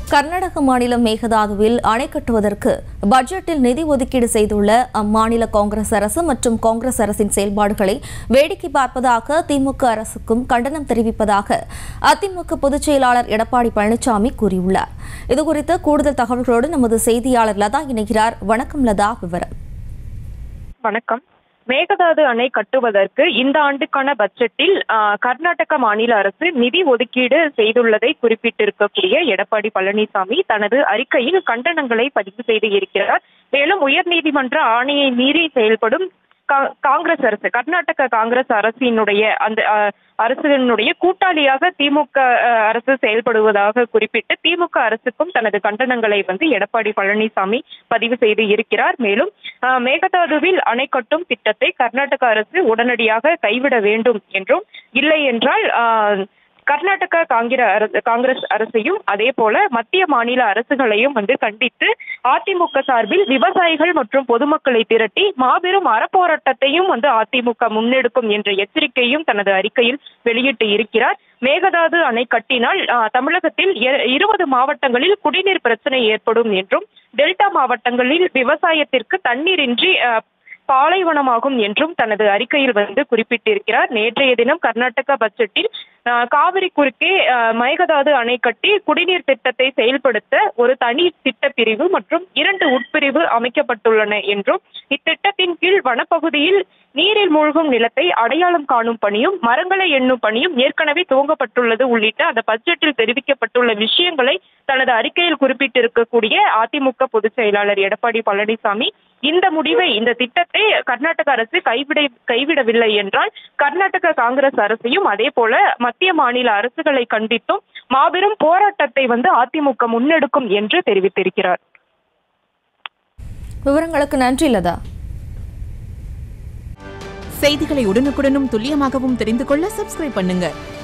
கர்நாடக மாநிலம் மேகதாதுவில் அணை கட்டுவதற்கு பட்ஜெட்டில் நிதி ஒதுக்கீடு செய்துள்ள அம்மாநில காங்கிரஸ் அரசு மற்றும் காங்கிரஸ் அரசின் செயல்பாடுகளை வேடிக்கை பார்ப்பதாக திமுக அரசுக்கும் கண்டனம் தெரிவிப்பதாக அதிமுக பொதுச் செயலாளர் எடப்பாடி பழனிசாமி கூறியுள்ளார் இதுகுறித்து கூடுதல் தகவல்களோடு நமது செய்தியாளர் லதா இணைகிறார் வணக்கம் லதா விவரம் வணக்கம் மேகதாது அணை கட்டுவதற்கு இந்த ஆண்டுக்கான பட்ஜெட்டில் ஆ, கர்நாடக மாநில அரசு நிதி ஒதுக்கீடு செய்துள்ளதை குறிப்பிட்டிருக்கக்கூடிய எடப்பாடி பழனிசாமி தனது அறிக்கையில் கண்டனங்களை பதிவு செய்து இருக்கிறார் மேலும் உயர்நீதிமன்ற ஆணையை மீறி செயல்படும் கா- காங்கிரஸ் அரசு கர்நாடக காங்கிரஸ் அரசினுடைய அந்த ஆ, அரசினுடைய கூட்டாளியாக திமுக ஆ, அரசு செயல்படுவதாக குறிப்பிட்டு திமுக அரசுக்கும் தனது கண்டனங்களை வந்து எடப்பாடி பழனிசாமி பதிவு செய்து இருக்கிறார் மேலும் ஆ, மேகதாதுவில் அணை கட்டும் திட்டத்தை கர்நாடக அரசு உடனடியாக கைவிட வேண்டும் என்றும் இல்லை என்றால் ஆ, கர்நாடக காங்கிர அரசு காங்கிரஸ் அரசையும் அதே போல மத்திய மாநில அரசுகளையும் வந்து கண்டித்து அதிமுக சார்பில் விவசாயிகள் மற்றும் பொதுமக்களை திரட்டி மாபெரும் அறப்போராட்டத்தையும் வந்து அதிமுக முன்னெடுக்கும் என்ற எச்சரிக்கையும் தனது அறிக்கையில் வெளியிட்டு இருக்கிறார் மேகதாது அணை கட்டினால் ஆ, தமிழகத்தில் இ- இருபது மாவட்டங்களில் குடிநீர் பிரச்சனை ஏற்படும் என்றும் டெல்டா மாவட்டங்களில் விவசாயத்திற்கு தண்ணீரின்றி ஆ, பாலைவனமாகும் என்றும் தனது அறிக்கையில் வந்து குறிப்பிட்டிருக்கிறார் நேற்றைய தினம் கர்நாடக பட்ஜெட்டில் ஆ, காவிரி குறுக்கே ஆ, மேகதாது அணை கட்டி குடிநீர் திட்டத்தை செயல்படுத்த ஒரு தனி திட்டப்பிரிவு மற்றும் இரண்டு உட்பிரிவு அமைக்கப்பட்டுள்ளன என்றும் இத்திட்டத்தின் கீழ் வனப்பகுதியில் நீரில் மூழ்கும் நிலத்தை அடையாளம் காணும் பணியும் மரங்களை எண்ணும் பணியும் ஏற்கனவே துவங்கப்பட்டுள்ளது உள்ளிட்ட அந்த பட்ஜெட்டில் தெரிவிக்கப்பட்டுள்ள விஷயங்களை தனது அறிக்கையில் குறிப்பிட்டிருக்கக்கூடிய அதிமுக பொதுச் செயலாளர் எடப்பாடி பழனிசாமி இந்த முடிவை இந்த திட்டத்தை கர்நாடக அரசு கைவிட கைவிடவில்லை என்றால் கர்நாடக காங்கிரஸ் அரசையும் அதே போல மத்திய மாநில அரசுகளை கண்டித்தும் மாபெரும் போராட்டத்தை வந்து அதிமுக முன்னெடுக்கும் என்று தெரிவித்திருக்கிறார் விவரங்களுக்கு நன்றி லதா செய்திகளை உடனுக்குடனும் துல்லியமாகவும் தெரிந்து கொள்ள சப்ஸ்கிரைப் பண்ணுங்க